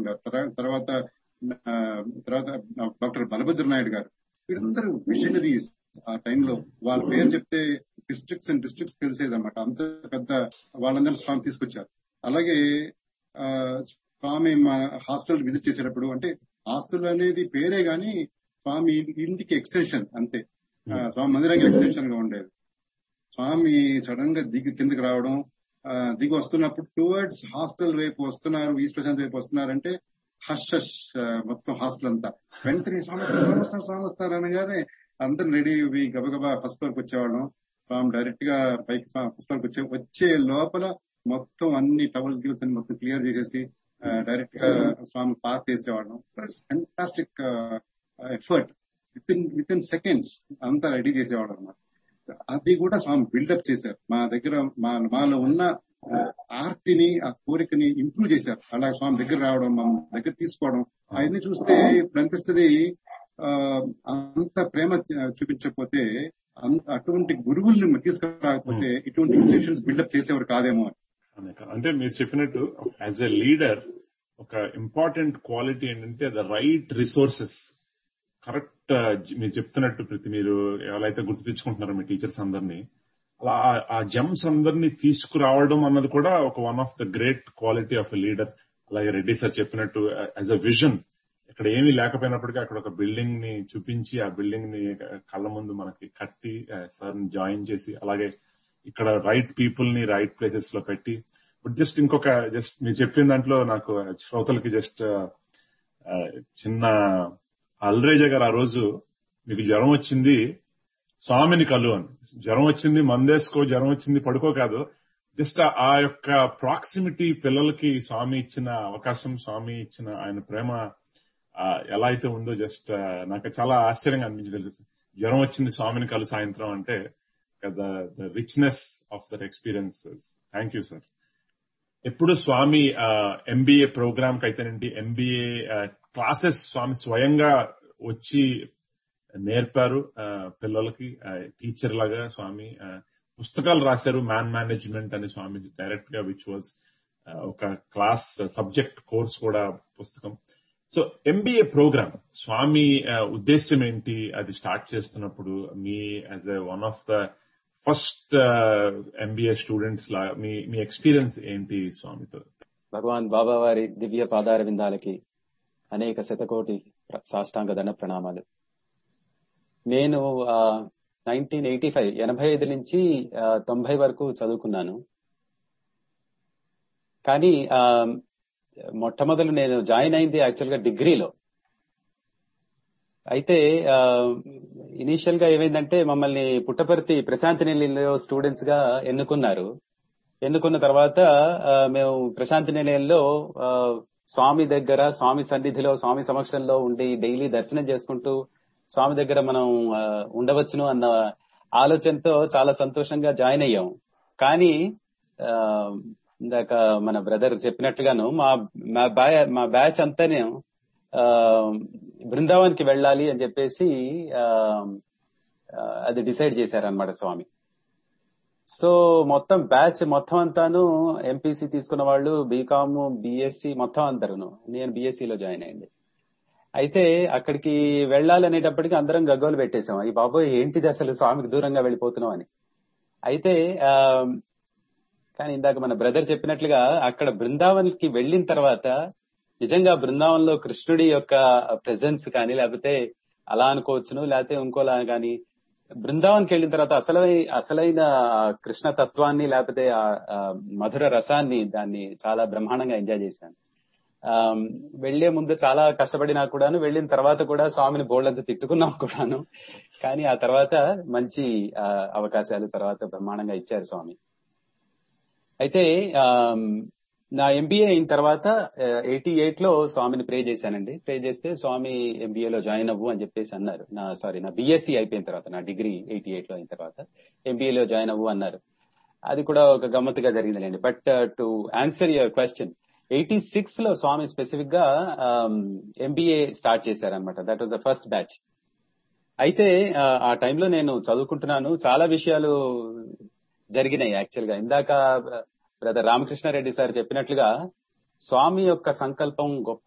గారు తర్వా- తర్వాత ఆ, తర్వాత డాక్టర్ బలభద్ర నాయుడు గారు వీళ్ళందరూ విజనరీస్ ఆ టైంలో వాళ్ళ పేరు చెప్తే డిస్ట్రిక్ట్స్ అండ్ డిస్ట్రిక్ట్స్ తెలిసేదన్నమాట అంత పెద్ద వాళ్ళందరూ స్వామి తీసుకొచ్చారు అలాగే ఆ, స్వామి మా హాస్టల్ విజిట్ చేసేటప్పుడు అంటే హాస్టల్ అనేది పేరే గాని స్వామి ఇంటికి ఎక్స్టెన్షన్ అంతే ఆ, స్వామి మందిరానికి ఎక్స్టెన్షన్ గా ఉండేది స్వామి సడన్ గా దిగి కిందకి రావడం ఆ, దిగి వస్తున్నప్పుడు టువర్డ్స్ హాస్టల్ వైపు వస్తున్నారు ఈస్ట్ ప్రశాంత్ వైపు వస్తున్నారంటే హష్ హష్ ఆ, మొత్తం హాస్టల్ అంతా వెంటనే స్వామి వస్తారు, స్వామి వస్తారు స్వామి వస్తారు అనగానే అందరం రెడీ అయ్యి గబగబా ఫస్ట్ ఫ్లోర్కి వచ్చేవాళ్ళం స్వామి డైరెక్ట్ గా పైకి ఫస్ట్ ఫ్లోర్కి వచ్చే వచ్చే లోపల మొత్తం అన్ని టవల్స్ గిల్స్ అన్ని మొత్తం క్లియర్ చేసేసి డైరెక్ట్ గా స్వామి పార్క్ చేసేవాళ్ళం fantastic effort within within seconds అంతా రెడీ చేసేవాడు అనమాట అది కూడా స్వామి బిల్డప్ చేశారు మా దగ్గర మా మాలో ఉన్న ఆ, ఆర్తిని ఆ కోరికని ఇంప్రూవ్ చేశారు అలా స్వామి దగ్గర రావడం మన దగ్గర తీసుకోవడం అవన్నీ చూస్తే ఇప్పుడు అనిపిస్తుంది ఆ, అంత ప్రేమ చూపించకపోతే అంత అటువంటి గురువుల్ని తీసుకురాకపోతే ఇటువంటి ఇన్స్టిట్యూషన్స్ బిల్డప్ చేసేవారు కాదేమో అని అనే కాదు. అంటే మీరు చెప్పినట్టు యాజ్ ఎ లీడర్ ఒక ఇంపార్టెంట్ క్వాలిటీ ఏంటంటే ద రైట్ రిసోర్సెస్ కరెక్ట్ మీరు చెప్తున్నట్టు ప్రతి మీరు ఎవరైతే గుర్తు తెచ్చుకుంటున్నారో మీ టీచర్స్ అందరినీ అలా ఆ- ఆ జమ్స్ అందరినీ తీసుకురావడం అన్నది కూడా ఒక one of the great quality of a leader అలాగే రెడ్డి సార్ చెప్పినట్టు యాజ్ అ విజన్ ఇక్కడ ఏమీ లేకపోయినప్పటికీ అక్కడ ఒక బిల్డింగ్ ని చూపించి ఆ బిల్డింగ్ ని కళ్ళ ముందు మనకి కట్టి సార్ ని జాయిన్ చేసి అలాగే ఇక్కడ రైట్ పీపుల్ ని రైట్ ప్లేసెస్ లో పెట్టి బట్ జస్ట్ ఇంకొక జస్ట్ మీరు చెప్పిన దాంట్లో నాకు శ్రోతలకి జస్ట్ చిన్న అల్రేజ గారు ఆ రోజు మీకు జ్వరం వచ్చింది స్వామిని కలు అని జ్వరం వచ్చింది మందేసుకో జ్వరం వచ్చింది పడుకో కాదు జస్ట్ ఆ యొక్క ప్రాక్సిమిటీ పిల్లలకి స్వామి ఇచ్చిన అవకాశం స్వామి ఇచ్చిన ఆయన ప్రేమ ఆ, ఎలా అయితే ఉందో జస్ట్ నాకు చాలా ఆశ్చర్యంగా అనిపించింది జ్వరం వచ్చింది స్వామిని కలు సాయంత్రం అంటే the richness of that experiences thank you sir ఎప్పుడు స్వామి ఎంబీఏ ప్రోగ్రామ్ కి అయితేనండి ఎంబీఏ క్లాసెస్ స్వామి స్వయంగా వచ్చి నేర్పారు ఆ, పిల్లలకి టీచర్ లాగా స్వామి ఆ, పుస్తకాలు రాశారు మ్యాన్ మేనేజ్మెంట్ అని స్వామి డైరెక్ట్ గా విచ్ వాజ్ ఒక క్లాస్ సబ్జెక్ట్ కోర్స్ కూడా పుస్తకం సో ఎంబీఏ ప్రోగ్రామ్ స్వామి ఆ, ఉద్దేశ్యం ఏంటి అది స్టార్ట్ చేస్తున్నప్పుడు మీ as a one of the first MBA students లా మీ మీ ఎక్స్పీరియన్స్ ఏంటి స్వామితో భగవాన్ బాబా వారి దివ్య పాదార విందాలకి అనేక శతకోటి ప్ర- సాష్టాంగ దండ ప్రణామాలు నేను నైన్టీన్ ఎయిటీ ఫైవ్ ఎనభై ఐదు నుంచి ఆ, తొంభై వరకు చదువుకున్నాను కానీ ఆ, మొట్టమొదలు నేను జాయిన్ అయింది యాక్చువల్ గా డిగ్రీలో అయితే ఇనీషియల్ గా ఏమైందంటే మమ్మల్ని పుట్టపర్తి ప్రశాంతి నిలయంలో స్టూడెంట్స్ గా ఎన్నుకున్నారు ఎన్నుకున్న తర్వాత ఆ, మేము ప్రశాంతి నిలయంలో ఆ, స్వామి దగ్గర స్వామి సన్నిధిలో స్వామి సమక్షంలో ఉండి డైలీ దర్శనం చేసుకుంటూ స్వామి దగ్గర మనం ఆ, ఉండవచ్చును అన్న ఆలోచనతో చాలా సంతోషంగా జాయిన్ అయ్యాం కానీ ఆ, ఇందాక మన బ్రదర్ చెప్పినట్టుగాను మా మా బ్యా మా బ్యాచ్ అంతానే ఆ, బృందావన్కి వెళ్ళాలి అని చెప్పేసి ఆ, ఆ, అది డిసైడ్ చేశారనమాట స్వామి సో మొత్తం బ్యాచ్ మొత్తం అంతాను ఎంపీసీ తీసుకున్న వాళ్ళు బీకామ్ బీఎస్సీ మొత్తం అందరును నేను BSc లో జాయిన్ అయింది అయితే అక్కడికి వెళ్ళాలనేటప్పటికి అందరం గగ్గోలు పెట్టేశాం ఈ బాబోయ్ ఏంటిది అసలు స్వామికి దూరంగా వెళ్ళిపోతున్నాం అని అయితే ఆ కానీ ఇందాక మన బ్రదర్ చెప్పినట్లుగా అక్కడ బృందావన్ కి వెళ్ళిన తర్వాత నిజంగా బృందావనంలో కృష్ణుడి యొక్క ప్రెజెన్స్ కానీ లేకపోతే అలా అనుకోవచ్చును లేకపోతే ఇంకోలా కానీ బృందావన్కి వెళ్ళిన తర్వాత అసలై అసలైన ఆ కృష్ణ తత్వాన్ని లేకపోతే ఆ ఆ మధుర రసాన్ని దాన్ని చాలా బ్రహ్మాండంగా ఎంజాయ్ చేశాను ఆ వెళ్లే ముందు చాలా కష్టపడినా కూడాను వెళ్ళిన తర్వాత కూడా స్వామిని బోర్డంతా తిట్టుకున్నాం కూడాను కానీ ఆ తర్వాత మంచి ఆ, అవకాశాలు తర్వాత బ్రహ్మాండంగా ఇచ్చారు స్వామి అయితే ఆ, నా ఎంబీఏ అయిన తర్వాత ఎయిటీ ఎయిట్ లో స్వామిని ప్రే చేశానండి ప్రే చేస్తే స్వామి MBA లో జాయిన్ అవ్వు అని చెప్పేసి అన్నారు నా సారీ నా బీఎస్సీ అయిపోయిన తర్వాత నా డిగ్రీ ఎయిటీ ఎయిట్ లో అయిన తర్వాత MBA లో జాయిన్ అవ్వు అన్నారు అది కూడా ఒక గమ్మత్తుగా జరిగిందిలేండి but to answer your question eighty six లో స్వామి స్పెసిఫిక్ గా ఎంబీఏ స్టార్ట్ చేశారనమాట that was the first batch అయితే ఆ, ఆ టైంలో నేను చదువుకుంటున్నాను చాలా విషయాలు జరిగినాయి యాక్చువల్ గా ఇందాక బ్రదర్ రామకృష్ణారెడ్డి సార్ చెప్పినట్లుగా స్వామి యొక్క సంకల్పం గొప్ప